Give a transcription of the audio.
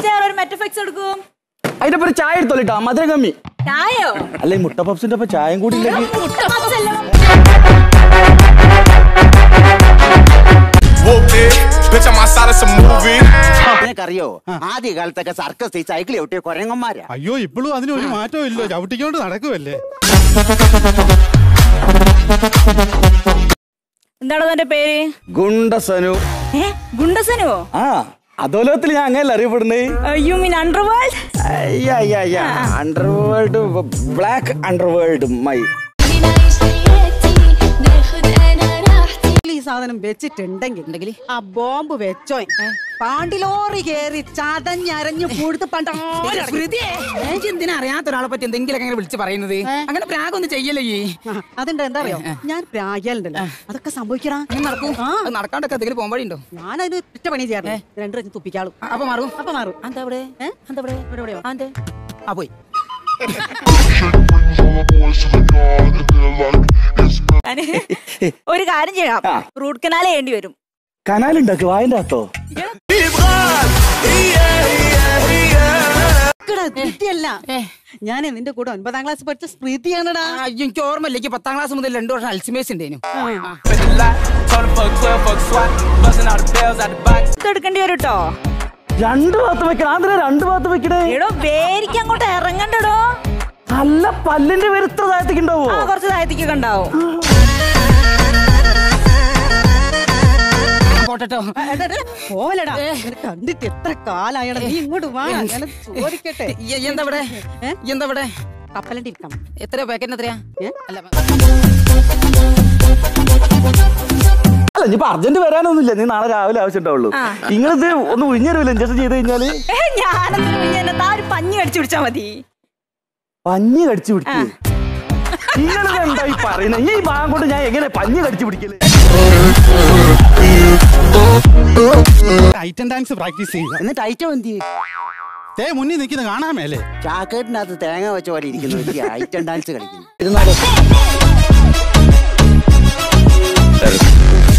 Sister ഒരു മെറ്റഫിക്സ് എടുക്കൂ അതിന്റെ പേര് ചായ എടുത്തോളിട്ടാ മധുരം കമ്മി ചായോ അല്ല ഈ മുട്ട പപ്സിന്റെ ഒപ്പം ചായയും കൂടി ഇല്ലെങ്കിൽ മുട്ട പപ്സല്ലോ Whooped it. Bitch, I'm outside of some movie. നിനക്കറിയോ ആദ്യ കാലത്തൊക്കെ സർക്കസ് ഈ സൈക്കിൾ ചവിട്ടിയ കുരങ്ങന്മാരാ അയ്യോ ഇപ്പോഴും അതിന് ഒരു മാറ്റവും ഇല്ല ചവിട്ടിക്കൊണ്ട് നടക്കുമല്ലേ എന്താണോ തന്റെ പേര് ഗുണ്ടസനു ഏ ഗുണ്ടസനുവോ ആ അധോലോകത്തിൽ ഞാൻ അങ്ങനെ അറിയപ്പെടുന്നേ you mean underworld underworld black underworld my بنعيش حياتي ناخد انا راحتي ഈ സാധനം വെച്ചിട്ടുണ്ടെങ്കിൽ ആ ബോംബ് വെച്ചോ പാണ്ടിലോറി കേറി ചതഞ്ഞരഞ്ഞു പുഴുത്ത് എന്തിനാ അറിയാത്ത ഒരാളെ പറ്റി എന്തെങ്കിലും അങ്ങനെ വിളിച്ച് പറയുന്നത് അങ്ങനെ പ്രാഗൊന്നും ചെയ്യല്ലേ ഈ അതിന്റെ എന്താ അറിയോ ഞാൻ പ്രായലുണ്ടല്ലോ അതൊക്കെ സംഭവിക്കണ അങ്ങനെ നടക്കൂ അത് നടക്കാണ്ടൊക്കെ എന്തെങ്കിലും പോകുമ്പോഴുണ്ടോ ഞാനതിന് ഒറ്റ പണി ചെയ്യാറില്ല രണ്ടു വെച്ച് തുപ്പിക്കാളും അപ്പൊ മാറും അപ്പൊ മാറും എന്താ ഇവിടെ എന്താ ഇവിടെ ഇവിടെ എവിടെയോ അതെ ആ പോയി ഒരു കാര്യം ചെയ്യാം ആ. റൂട്ട് കനാൽ ചെയ്യേണ്ടി വരും കനാലുണ്ടാക്കി വായന്റെ അകത്തോ സ്മൃതിയല്ല ഞാൻ നിന്റെ കൂടെ ഒൻപതാം ക്ലാസ് പഠിച്ച സ്മൃതിയാണടാ ആ, അയ്യോ, എനിക്ക് ഓർമ്മയില്ല എനിക്ക് പത്താം ക്ലാസ് മുതൽ രണ്ടു വർഷം അൽസിമേസ് ഉണ്ടേനു ഇത് എടുക്കേണ്ടി വരും കേട്ടോ രണ്ട് ഭാഗത്ത് വെക്കണം ആന്ധ്ര രണ്ട് ഭാഗത്ത് വെക്കണേ എടോ വേരിക്ക് അങ്ങോട്ട് ഇറങ്ങണ്ടടോ നല്ല പല്ലിന്റെ പേര് ഇത്ര താഴത്തേക്ക് ഉണ്ടാവോ ആ കുറച്ച് താഴത്തേക്കൊക്കെ ഉണ്ടാവും പോട്ടോ പോവലടാ നിന്നെ കണ്ടിട്ട് എത്ര കാലായടാ നീ ഇങ്ങോട്ട് വാ ഞാൻ ചോദിക്കട്ടെ എന്താ ഇവിടെ ഏ? എന്താ ഇവിടെ കപ്പലണ്ടി ഇരിക്കണം എത്രയാ പാക്കറ്റിന് എത്രയാ ഏ? അല്ല അല്ല ഇനിയിപ്പോ അർജന്റ് വരാനൊന്നുമില്ല നീ നാളെ രാവിലെ ആവശ്യമുണ്ടാവുള്ളൂ നിങ്ങളിത് ഒന്ന് ഉഴിഞ്ഞരുമില്ല ഇഞ്ചക്ഷൻ ചെയ്ത് കഴിഞ്ഞാല് ഞാനെന്താ താ ഒരു പഞ്ഞി കടിച്ചു പിടിച്ചാ മതി പഞ്ഞി കടിച്ചു പിടിക്കേ നിങ്ങളിത് എന്താ ഈ പറയുന്നത് ഈ ഭാഗം കൊണ്ട് ഞാൻ എങ്ങനെ പഞ്ഞി കടിച്ചു പിടിക്കല് ഐറ്റം ഡാൻസ് പ്രാക്ടീസ് ചെയ്യുക എന്നിട്ട് ഐറ്റം എന്ത് ചെയ്യും? തേ മുന്നിൽ നിൽക്കുന്നത് കാണാമേലേ ചാക്കേട്ടിനകത്ത് തേങ്ങ വെച്ച പോലെ ഇരിക്കുന്നു എനിക്ക് ഐറ്റം ഡാൻസ് കളിക്കുന്നു ഇരുന്നാലോ